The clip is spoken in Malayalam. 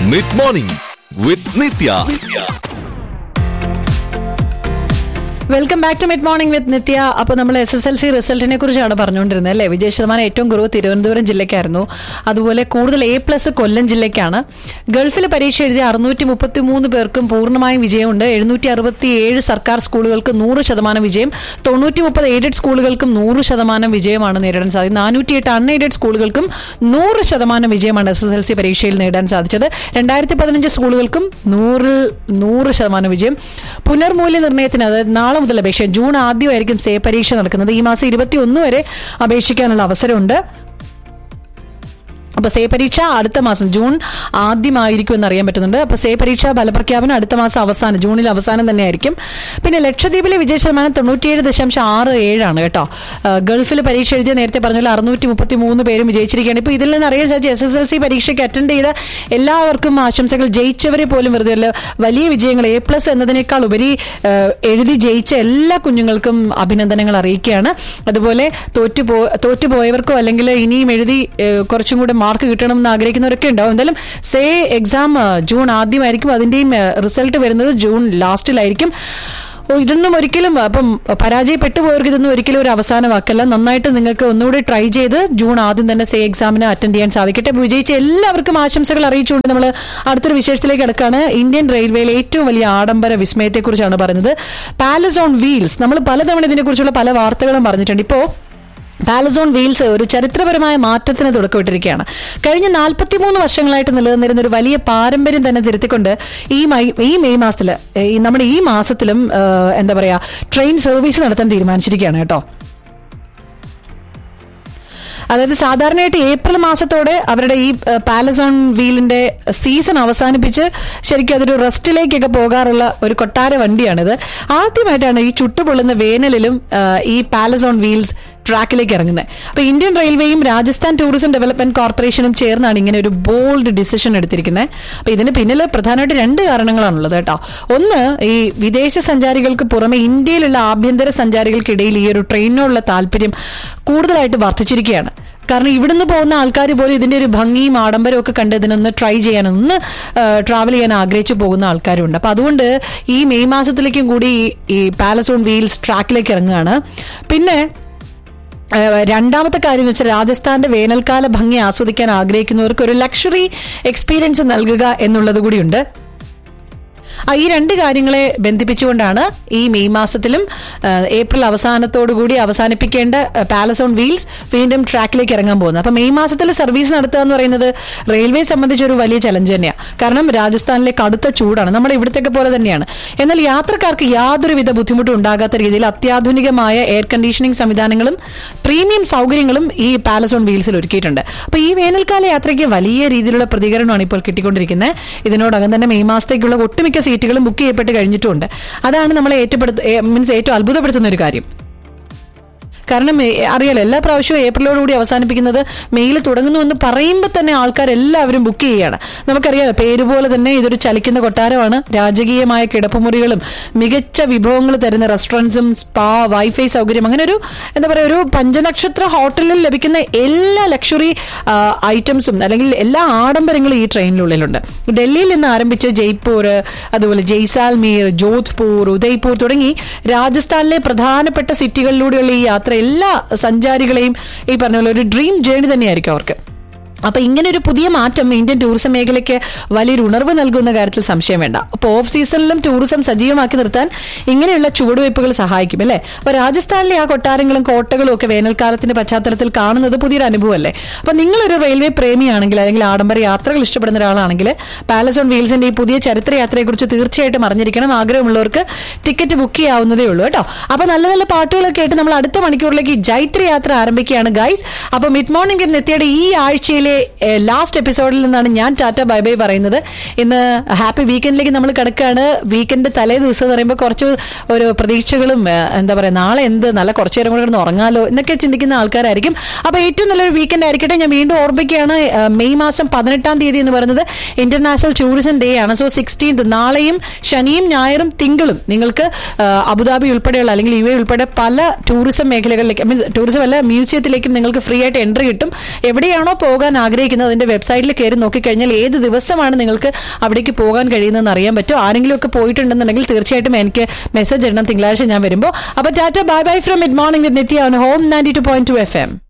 mid morning with Nithya welcome back to mid morning with Nithya അപ്പോൾ നമ്മൾ എസ് എസ് എൽ സി റിസൾട്ടിനെ കുറിച്ചാണ് പറഞ്ഞുകൊണ്ടിരുന്നത് അല്ലേ വിജയ ശതമാനം ഏറ്റവും കുറവ് തിരുവനന്തപുരം ജില്ലയ്ക്കായിരുന്നു അതുപോലെ കൂടുതൽ എ പ്ലസ് കൊല്ലം ജില്ലയ്ക്കാണ് ഗൾഫിൽ പരീക്ഷ എഴുതിയ അറുന്നൂറ്റി മുപ്പത്തി മൂന്ന് പേർക്കും പൂർണ്ണമായും വിജയമുണ്ട് എഴുന്നൂറ്റി അറുപത്തി ഏഴ് സർക്കാർ സ്കൂളുകൾക്ക് നൂറ് ശതമാനം വിജയം തൊണ്ണൂറ്റി മുപ്പത് എയ്ഡഡ് സ്കൂളുകൾക്കും നൂറ് ശതമാനം വിജയമാണ് നേരിടാൻ സാധിച്ചത് നാനൂറ്റി എട്ട് അൺഎയ്ഡഡ് സ്കൂളുകൾക്കും നൂറ് ശതമാനം വിജയമാണ് എസ് എസ് എൽ സി പരീക്ഷയിൽ നേടാൻ സാധിച്ചത് രണ്ടായിരത്തി പതിനഞ്ച് സ്കൂളുകൾക്കും നൂറിൽ നൂറ് ശതമാനം വിജയം പുനർമൂല്യനിർണ്ണയത്തിന് അതായത് നാളെ മുതൽ അപേക്ഷ ജൂൺ ആദ്യമായിരിക്കും സേ പരീക്ഷ നടക്കുന്നത് ഈ മാസം ഇരുപത്തി ഒന്ന് വരെ അപേക്ഷിക്കാനുള്ള അവസരമുണ്ട് അപ്പൊ സേ പരീക്ഷ അടുത്ത മാസം ജൂൺ ആദ്യമായിരിക്കും എന്ന് അറിയാൻ പറ്റുന്നുണ്ട് അപ്പൊ സേ പരീക്ഷ ഫലപ്രഖ്യാപനം അടുത്ത മാസം അവസാനം ജൂണിൽ അവസാനം തന്നെയായിരിക്കും പിന്നെ ലക്ഷദ്വീപിലെ വിജയ ശതമാനം തൊണ്ണൂറ്റിയേഴ് ദശാംശം ആറ് ഏഴാണ് കേട്ടോ ആ, ഗൾഫിൽ പരീക്ഷ എഴുതിയ നേരത്തെ പറഞ്ഞ പോലെ അറുന്നൂറ്റി മുപ്പത്തി മൂന്ന് പേരും വിജയിച്ചിരിക്കുകയാണ് ഇപ്പൊ ഇതിൽ നിന്ന് അറിയാൻ സാധിച്ചു എസ് എസ് എൽ സി പരീക്ഷയ്ക്ക് അറ്റൻഡ് ചെയ്ത എല്ലാവർക്കും ആശംസകൾ ജയിച്ചവരെ പോലും വെറുതെ അല്ല വലിയ വിജയങ്ങൾ എ പ്ലസ് എന്നതിനേക്കാൾ ഉപരി ആ, എഴുതി ജയിച്ച എല്ലാ കുഞ്ഞുങ്ങൾക്കും അഭിനന്ദനങ്ങൾ അറിയിക്കുകയാണ് അതുപോലെ തോറ്റുപോ തോറ്റുപോയവർക്കോ അല്ലെങ്കിൽ ഇനിയും എഴുതി ഏ, കുറച്ചും കൂടെ മാർക്ക് കിട്ടണം എന്ന് ആഗ്രഹിക്കുന്നവരൊക്കെ ഉണ്ടാവും എന്തായാലും സേ എക്സാം ആ, ജൂൺ ആദ്യമായിരിക്കും അതിന്റെയും റിസൾട്ട് വരുന്നത് ജൂൺ ലാസ്റ്റിലായിരിക്കും ഓ ഇതൊന്നും ഒരിക്കലും അപ്പം പരാജയപ്പെട്ടു പോയവർക്ക് ഇതൊന്നും ഒരിക്കലും ഒരു അവസാന വാക്കല്ല നന്നായിട്ട് നിങ്ങൾക്ക് ഒന്നുകൂടി ട്രൈ ചെയ്ത് ജൂൺ ആദ്യം തന്നെ സേ എക്സാമിന് അറ്റൻഡ് ചെയ്യാൻ സാധിക്കട്ടെ അപ്പോൾ വിജയിച്ച എല്ലാവർക്കും ആശംസകൾ അറിയിച്ചുകൊണ്ട് നമ്മൾ അടുത്തൊരു വിശേഷത്തിലേക്ക് കിടക്കുകയാണ് ഇന്ത്യൻ റെയിൽവേയിലെ ഏറ്റവും വലിയ ആഡംബര വിസ്മയത്തെക്കുറിച്ചാണ് പറയുന്നത് പാലസ് ഓൺ വീൽസ് നമ്മൾ പലതവണ ഇതിനെക്കുറിച്ചുള്ള പല വാർത്തകളും പറഞ്ഞിട്ടുണ്ട് ഇപ്പോൾ പാലസോൺ വീൽസ് ഒരു ചരിത്രപരമായ മാറ്റത്തിന് തുടക്കമിട്ടിരിക്കുകയാണ് കഴിഞ്ഞ നാൽപ്പത്തിമൂന്ന് വർഷങ്ങളായിട്ട് നിലനിന്നിരുന്ന ഒരു വലിയ പാരമ്പര്യം തന്നെ തിരുത്തിക്കൊണ്ട് ഈ മൈ ഈ മെയ് മാസത്തിൽ ഈ നമ്മുടെ ഈ മാസത്തിലും ആ, എന്താ പറയാ ട്രെയിൻ സർവീസ് നടത്താൻ തീരുമാനിച്ചിരിക്കുകയാണ് കേട്ടോ അതായത് സാധാരണയായിട്ട് ഏപ്രിൽ മാസത്തോടെ അവരുടെ ഈ ഏഹ്, പാലസോൺ വീലിന്റെ സീസൺ അവസാനിപ്പിച്ച് ശരിക്കും അതൊരു റെസ്റ്റിലേക്കൊക്കെ പോകാറുള്ള ഒരു കൊട്ടാര വണ്ടിയാണിത് ആദ്യമായിട്ടാണ് ഈ ചുട്ടുപൊള്ളുന്ന വേനലിലും ഏഹ്, ഈ പാലസോൺ വീൽസ് ട്രാക്കിലേക്ക് ഇറങ്ങുന്നത് അപ്പൊ ഇന്ത്യൻ റെയിൽവേയും രാജസ്ഥാൻ ടൂറിസം ഡെവലപ്മെന്റ് കോർപ്പറേഷനും ചേർന്നാണ് ഇങ്ങനെ ഒരു ബോൾഡ് ഡിസിഷൻ എടുത്തിരിക്കുന്നത് അപ്പൊ ഇതിന് പിന്നിൽ പ്രധാനമായിട്ട് രണ്ട് കാരണങ്ങളാണുള്ളത് കേട്ടോ ഒന്ന് ഈ വിദേശ സഞ്ചാരികൾക്ക് പുറമെ ഇന്ത്യയിലുള്ള ആഭ്യന്തര സഞ്ചാരികൾക്കിടയിൽ ഈ ഒരു ട്രെയിനിനോടുള്ള താല്പര്യം കൂടുതലായിട്ട് വർദ്ധിച്ചിരിക്കുകയാണ് കാരണം ഇവിടുന്ന് പോകുന്ന ആൾക്കാർ പോലും ഇതിന്റെ ഒരു ഭംഗിയും ആഡംബരവും ഒക്കെ കണ്ട് ഇതിനൊന്ന് ട്രൈ ചെയ്യാൻ ഒന്ന് ട്രാവൽ ചെയ്യാൻ ആഗ്രഹിച്ചു പോകുന്ന ആൾക്കാരുണ്ട് അപ്പൊ അതുകൊണ്ട് ഈ മെയ് മാസത്തിലേക്കും കൂടി ഈ- ഈ പാലസോൺ വീൽസ് ട്രാക്കിലേക്ക് ഇറങ്ങുകയാണ് പിന്നെ ഏഹ് രണ്ടാമത്തെ കാര്യം എന്ന് വെച്ചാൽ രാജസ്ഥാന്റെ വേനൽക്കാല ഭംഗി ആസ്വദിക്കാൻ ആഗ്രഹിക്കുന്നവർക്ക് ഒരു ലക്ഷറി എക്സ്പീരിയൻസ് നൽകുക എന്നുള്ളത് കൂടിയുണ്ട് ആ, ഈ രണ്ട് കാര്യങ്ങളെ ബന്ധിപ്പിച്ചുകൊണ്ടാണ് ഈ മെയ് മാസത്തിലും ഏഹ്, ഏപ്രിൽ അവസാനത്തോടുകൂടി അവസാനിപ്പിക്കേണ്ട ഏഹ്, പാലസ് ഓൺ വീൽസ് വീണ്ടും ട്രാക്കിലേക്ക് ഇറങ്ങാൻ പോകുന്നത് അപ്പൊ മെയ് മാസത്തിൽ സർവീസ് നടത്തുക എന്ന് പറയുന്നത് റെയിൽവേ സംബന്ധിച്ച് ഒരു വലിയ ചലഞ്ച് തന്നെയാണ് കാരണം രാജസ്ഥാനിലെ കടുത്ത ചൂടാണ് നമ്മുടെ ഇവിടത്തേക്ക് പോലെ തന്നെയാണ് എന്നാൽ യാത്രക്കാർക്ക് യാതൊരുവിധ ബുദ്ധിമുട്ടും ഉണ്ടാകാത്ത രീതിയിൽ അത്യാധുനികമായ എയർ കണ്ടീഷനിങ് സംവിധാനങ്ങളും പ്രീമിയം സൗകര്യങ്ങളും ഈ പാലസ് ഓൺ വീൽസിൽ ഒരുക്കിയിട്ടുണ്ട് അപ്പൊ ഈ വേനൽക്കാല യാത്രയ്ക്ക് വലിയ രീതിയിലുള്ള പ്രതികരണമാണ് ഇപ്പോൾ കിട്ടിക്കൊണ്ടിരിക്കുന്നത് ഇതിനോടകം തന്നെ മെയ് മാസത്തേക്കുള്ള ഒട്ടുമിക്ക സീറ്റുകളും ബുക്ക് ചെയ്യപ്പെട്ട് കഴിഞ്ഞിട്ടുണ്ട് അതാണ് നമ്മളെ ഏറ്റപ്പെടുത്ത മീൻസ് ഏറ്റവും അത്ഭുതപ്പെടുത്തുന്ന ഒരു കാര്യം കാരണം ഏ, അറിയാലോ എല്ലാ പ്രാവശ്യവും ഏപ്രിലോടുകൂടി അവസാനിപ്പിക്കുന്നത് മെയിൽ തുടങ്ങുന്നു എന്ന് പറയുമ്പോൾ തന്നെ ആൾക്കാർ എല്ലാവരും ബുക്ക് ചെയ്യുകയാണ് നമുക്കറിയാലോ പേര് പോലെ തന്നെ ഇതൊരു ചലിക്കുന്ന കൊട്ടാരമാണ് രാജകീയമായ കിടപ്പുമുറികളും മികച്ച വിഭവങ്ങൾ തരുന്ന റെസ്റ്റോറൻറ്റ്സും സ്പാ വൈഫൈ സൗകര്യം അങ്ങനെ ഒരു എന്താ പറയുക ഒരു പഞ്ചനക്ഷത്ര ഹോട്ടലിൽ ലഭിക്കുന്ന എല്ലാ ലക്ഷറി ഐറ്റംസും അല്ലെങ്കിൽ എല്ലാ ആഡംബരങ്ങളും ഈ ട്രെയിനിനുള്ളിലുണ്ട് ഡൽഹിയിൽ നിന്ന് ആരംഭിച്ച് ജയ്പൂർ അതുപോലെ ജയ്സാൽമീർ ജോധ്പൂർ ഉദയ്പൂർ തുടങ്ങി രാജസ്ഥാനിലെ പ്രധാനപ്പെട്ട സിറ്റികളിലൂടെയുള്ള ഈ യാത്ര എല്ലാ സഞ്ചാരികളെയും ഈ പറഞ്ഞ പോലെ ഒരു ഡ്രീം ജേണി തന്നെയായിരിക്കും അവർക്ക് അപ്പൊ ഇങ്ങനെ ഒരു പുതിയ മാറ്റം ഇന്ത്യൻ ടൂറിസം മേഖലയ്ക്ക് വലിയൊരു ഉണർവ് നൽകുന്ന കാര്യത്തിൽ സംശയം വേണ്ട അപ്പോൾ ഓഫ് സീസണിലും ടൂറിസം സജീവമാക്കി നിർത്താൻ ഇങ്ങനെയുള്ള ചുവടുവയ്പ്പുകൾ സഹായിക്കും അല്ലേ അപ്പൊ രാജസ്ഥാനിലെ ആ കൊട്ടാരങ്ങളും കോട്ടകളും ഒക്കെ വേനൽക്കാലത്തിന്റെ പശ്ചാത്തലത്തിൽ കാണുന്നത് പുതിയൊരു അനുഭവമല്ലേ അപ്പൊ നിങ്ങളൊരു റെയിൽവേ പ്രേമിയാണെങ്കിൽ അല്ലെങ്കിൽ ആഡംബര യാത്രകൾ ഇഷ്ടപ്പെടുന്ന ഒരാളാണെങ്കിൽ പാലസ് ഓൺ വീൽസിന്റെ ഈ പുതിയ ചരിത്ര യാത്രയെക്കുറിച്ച് തീർച്ചയായിട്ടും അറിഞ്ഞിരിക്കണം ആഗ്രഹമുള്ളവർക്ക് ടിക്കറ്റ് ബുക്ക് ചെയ്യാവുന്നതേ ഉള്ളൂ കേട്ടോ അപ്പൊ നല്ല നല്ല പാട്ടുകളൊക്കെ ആയിട്ട് നമ്മൾ അടുത്ത മണിക്കൂറിലേക്ക് ജൈത്ര യാത്ര ആരംഭിക്കുകയാണ് ഗൈസ് അപ്പൊ മിഡ് മോർണിംഗ് നെത്തിയുടെ ഈ ആഴ്ചയിലെ ലാസ്റ്റ് എപ്പിസോഡിൽ നിന്നാണ് ഞാൻ ടാറ്റ ബൈ ബൈ പറയുന്നത് ഇന്ന് ഹാപ്പി വീക്കെൻഡിലേക്ക് നമ്മൾ കിടക്കുകയാണ് വീക്കെൻഡ് തലേ ദിവസം എന്ന് പറയുമ്പോൾ കുറച്ച് ഒരു പ്രതീക്ഷകളും ഏ, എന്താ പറയുക നാളെ എന്ത് നല്ല കുറച്ചു നേരം കൂടെ കിടന്ന് ഉറങ്ങാലോ എന്നൊക്കെ ചിന്തിക്കുന്ന ആൾക്കാരായിരിക്കും അപ്പൊ ഏറ്റവും നല്ലൊരു വീക്കെൻഡ് ആയിരിക്കട്ടെ ഞാൻ വീണ്ടും ഓർമ്മിക്കുകയാണ് ഏ, മെയ് മാസം പതിനെട്ടാം തീയതി എന്ന് പറയുന്നത് ഇന്റർനാഷണൽ ടൂറിസം ഡേ ആണ് സോ സിക്സ്റ്റീൻത് നാളെയും ശനിയും ഞായറും തിങ്കളും നിങ്ങൾക്ക് ആ, അബുദാബി ഉൾപ്പെടെയുള്ള അല്ലെങ്കിൽ യു എ ഉൾപ്പെടെ പല ടൂറിസം മേഖലകളിലേക്ക് മീൻസ് ടൂറിസം അല്ല മ്യൂസിയത്തിലേക്കും നിങ്ങൾക്ക് ഫ്രീ ആയിട്ട് എൻട്രി കിട്ടും എവിടെയാണോ പോകാൻ ആഗ്രഹിക്കുന്നത് അതിന്റെ വെബ്സൈറ്റിൽ കയറി നോക്കിക്കഴിഞ്ഞാൽ ഏത് ദിവസമാണ് നിങ്ങൾക്ക് അവിടേക്ക് പോകാൻ കഴിയുന്നതെന്ന് അറിയാൻ പറ്റും ആരെങ്കിലും ഒക്കെ പോയിട്ടുണ്ടെന്നുണ്ടെങ്കിൽ തീർച്ചയായിട്ടും എനിക്ക് മെസ്സേജ് ഇടണം തിങ്കളാഴ്ച ഞാൻ വരുമ്പോൾ അപ്പൊ ടാറ്റ bye bye from mid morning with Nithya on home ninety two point two F M